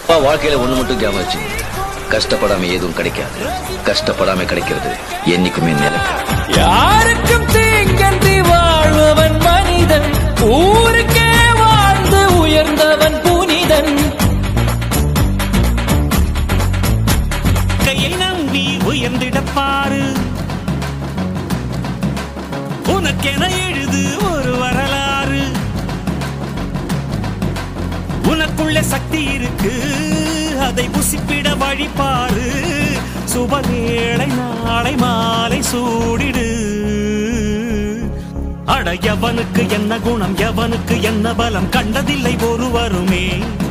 அப்பா வாழ்க்கையில ஒண்ணு மட்டும் ஞாபகம் வச்சு கஷ்டப்படாம எதுவும் கிடைக்காது கஷ்டப்படாம கிடைக்கிறது என்னைக்குமே நிலைக்காது யாருக்கும் தீங்கன்றி வாழ்பவன் மனிதன் ஊருக்கே வாழ்ந்து உயர்ந்தவன் புனிதன் கையை நம்பி உயர்ந்திடப் பாரு உனக்கென எழுது ஒரு வரலாறு உனக்குள்ள சக்தி இருக்கு அதை புசிப்பிட வழிபாரு சுபவேளை நாளை மாலை சூடிடு அட எவனுக்கு என்ன குணம் எவனுக்கு என்ன பலம் கண்டதில்லை ஒருவருமே